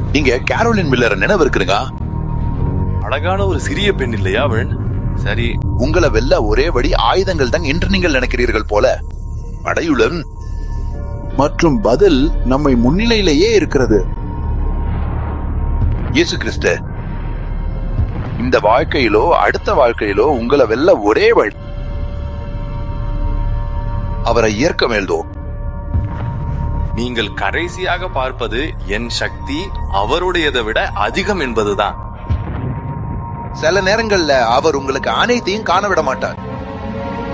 நீங்க கேரோலின் மில்லரை நினைவு இருக்குதுங்க அழகான ஒரு சிறிய பெண் இல்லையா அவள் சரி உங்களை வெல்ல ஒரே வழி ஆயுதங்கள் தான் என்று நீங்கள் நினைக்கிறீர்கள் போல படையுடன் மற்றும் பதில் நம்மை முன்னிலையிலேயே இருக்கிறது இயேசு கிறிஸ்து இந்த வாழ்க்கையிலோ அடுத்த வாழ்க்கையிலோ உங்களை வெல்ல ஒரே வழி அவரை ஏற்க மேல்தோ நீங்கள் கடைசியாக பார்ப்பது என் சக்தி அவருடையதை விட அதிகம் என்பதுதான் சில நேரங்கள்ல அவர் உங்களுக்கு அனைத்தையும் காண விட மாட்டார்